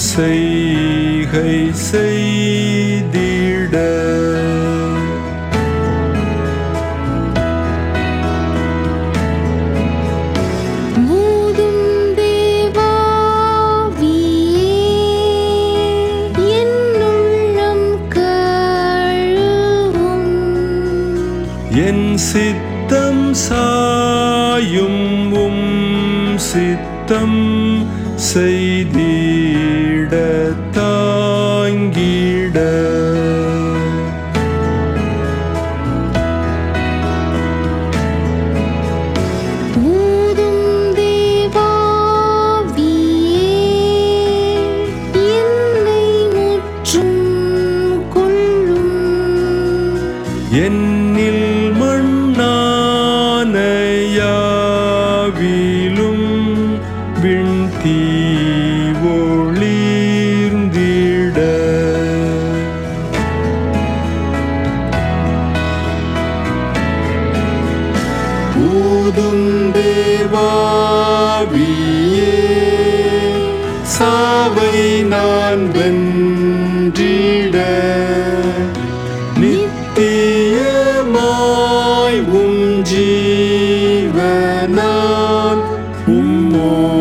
செய்கை செய்திட மூதும் தேவாவியே என்னுள்ளம் கழுவும் என் சித்தம் சாயும் உம் சித்தம் செய்திட தாங்கிட மூதும் தேவாவியே என்னை முற்றும் கொள்ளும் என்னில் மண்ணான யாவிலும் விண்தீ ஒளிர்ந்திட ஊதும் தேவாவியே சாவை நான் வென்றிட நித்தியமாய் உம் ஜீவனான் உம்மோ